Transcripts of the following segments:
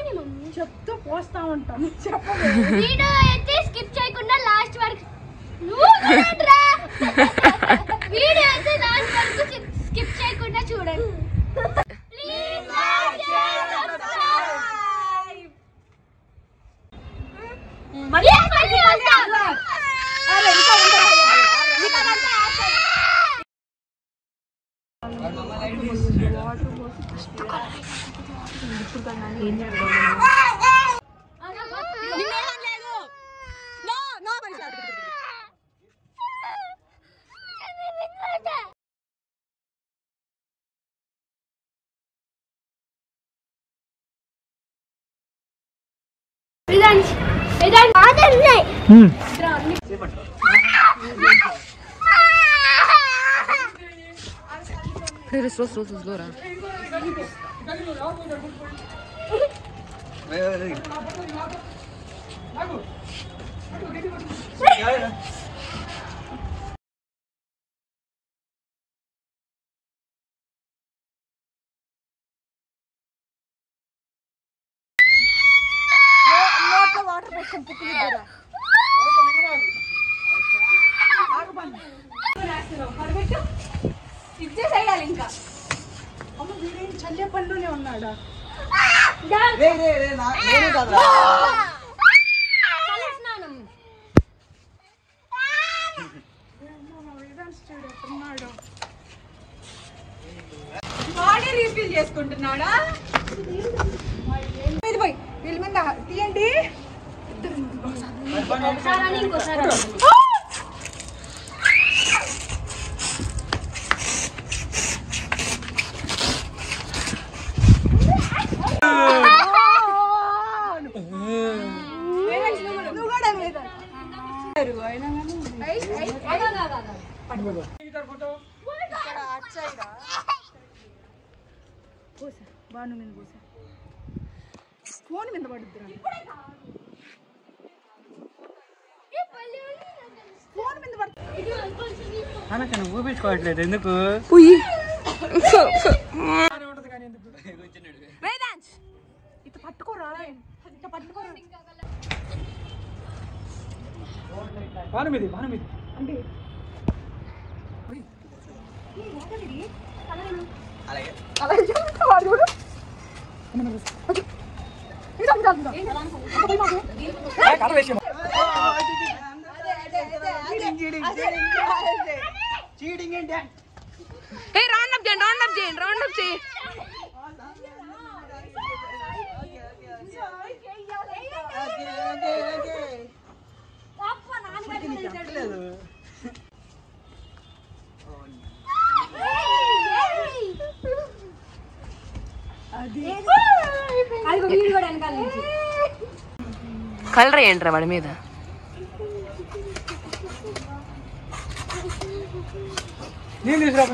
చెప్పండి మమ్మీ చెప్తూ పోస్తా ఉంటాం చెప్ప వీడియో అయితే స్కిప్ చేయకుండా లాస్ట్ వరకు నువ్వు చూడండిరా. వీడియో అయితే లాస్ట్ వరకు స్కిప్ చేయకుండా చూడండి Please like, share, subscribe. Yes, మళ్ళీ వస్తాం. వేదాంత్ వేదాంత్ ఆదరణే స్లో స్లో స్లో రా నోట్లో వాటర్ పెట్టుకొని పుక్కులు ఇద్దరు ఇచ్చేసేయాలి ఇంకా అమ్మ వీడేం చల్లే పనిలోనే ఉన్నాడా తలస్నానం వాడే రీఫిల్ చేసుకుంటున్నాడా మీద పోయి వీళ్ళ మీద తీయండి ఒకసారి అని ఇంకోసారి అని. నువ్వు కూడా మీద అయినా కానీ ఇక్కడ అటు సైడ్ పోసా బాను మీద పోసా ఫోన్ మీద పడుద్దురా ఫోన్ మీద పడుతుంది అనకను ఊపించుకోవట్లేదు ఎందుకు ఇట్లా పట్టుకోరా ఇట్లా పట్టుకోరా పాను మీది పాను మీది అంటే అలా చూడు, వాడు చూడు. ఇదో, ఇదో, ఇదో. అక్కడ పోయి మాకు. చీటింగ్ ఏంటి ఏ రౌండ్ అప్ చేయండి రౌండ్ అప్ చేయండి రౌండ్ అప్ చేయండి కలర్ ఏంట్రా వాడి మీద నేను తీసుకురా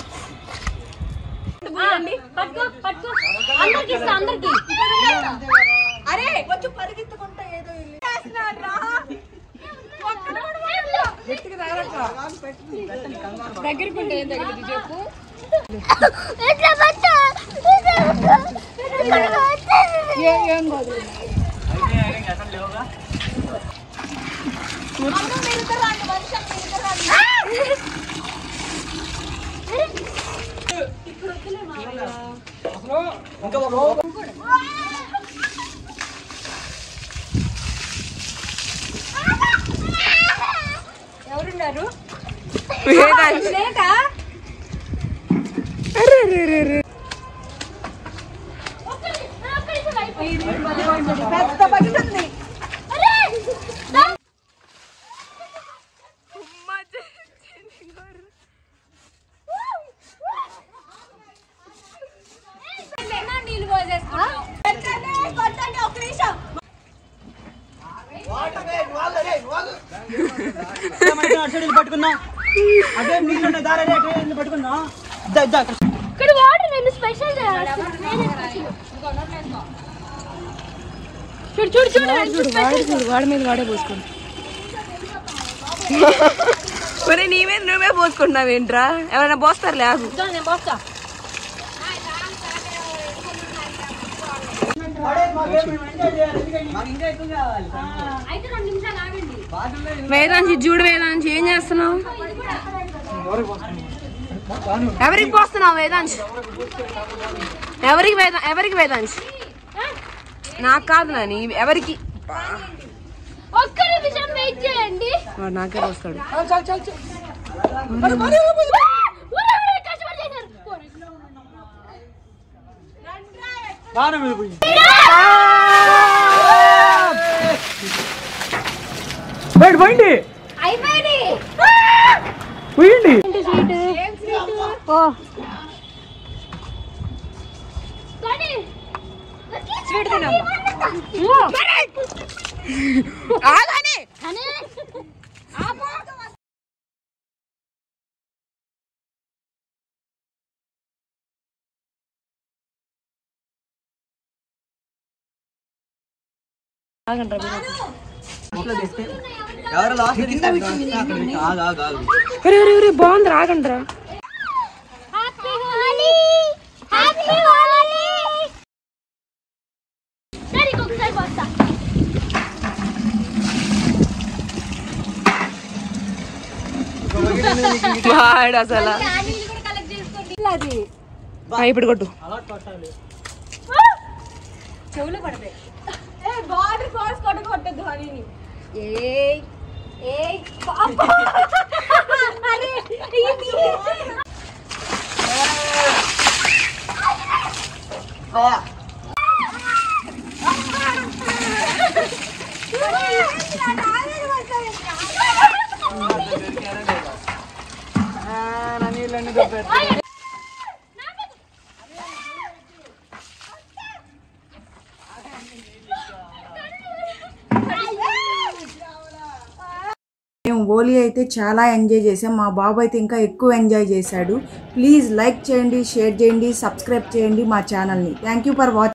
పట్టుకో పట్టుకో అందరికి ఇస్తా అందరికి అరే కొంచెం పరిగెత్తుకుంటా ఏదో ఇల్లు చేస్తున్నాడు రా. ఒక్కడు కూడా పడట్లా. గట్టిగా తగలట్లా. దగ్గరికి ఉంటే ఏం తగిలింది చెప్పు ఇట్లా పట్టు ఇట్లా పట్టు ఏ- ఏం కాదు అసలు లేవుగా అసలు ఇంకా ఒక ఎవరున్నారు వేదాంశ్ లేదా అరే రే రే రే పెద్ద బకెట్ ఉంది నీళ్ళు పోసేసుకుంటాం పెట్టండి, కొట్టండి, ఒక్క నిమిషం ఏమైనా అటు సైడ్ పట్టుకున్నా అదే నీళ్ళు ఉన్నాయి దారి అటు సైడ్ పట్టుకున్నా ఇద్దా ఇద్దా ఇక్కడ వాటర్ నేను స్పెషల్ చూడు చూడు చూడు చూడు వాడు చూడు వాడి మీద వాడే పోసుకోండి ఒరే నీ మీద నువ్వే పోసుకుంటున్నావేంట్రా ఎవరైనా పోస్తారు లేకు నేను పోస్తా పడేది మాకేం మేము ఎంజాయ్ చేయాలి ఎందుకంటే మాకు ఇంకా ఎక్కువ కావాలి అయితే రెండు నిమిషాలు ఆగండి వేదాంశి చూడు వేదాంశి ఏం చేస్తున్నావు ఎవరికి పోస్తున్నావు వేదాంశ్ ఎవరికి వేద ఎవరికి వేదాంశ్ నాకు కాదు నాని ఎవరికి ఒక్క నిమిషం వెయిట్ చేయండి వాడు నాకే వస్తాడు ఊరే, ఊరే, కష్టపడి చేశారు. పోనీ. బాగా మీద పోయి బయట పోయింది అయిపోయింది పోయింది కానీ ఆగానే కానీ ఎవరు లాస్ట్ ఆగు ఆగు ఆగు అరే అరే అరే బాగుంది రాగండ్రా హ్యాపీ హోలీ హ్యాపీ హోలీ సరే ఇంకొకసారి వస్తా వాడు అసలు క్యానీలు కూడా కలెక్ట్ చేసుకోండి ఆ, ఇప్పుడు కొట్టు అలా కొట్టాలి బార్డర్ క్రాస్ కొట్ట కొట్టద్దు హనీని నా నీళ్ళన్నీ దొబ్బేస్తా మేము హోలీ అయితే చాలా ఎంజాయ్ చేసాం మా బాబు అయితే ఇంకా ఎక్కువ ఎంజాయ్ చేశాడు ప్లీజ్ లైక్ చేయండి షేర్ చేయండి సబ్స్క్రైబ్ చేయండి మా ఛానల్ని థ్యాంక్ యూ ఫర్ వాచింగ్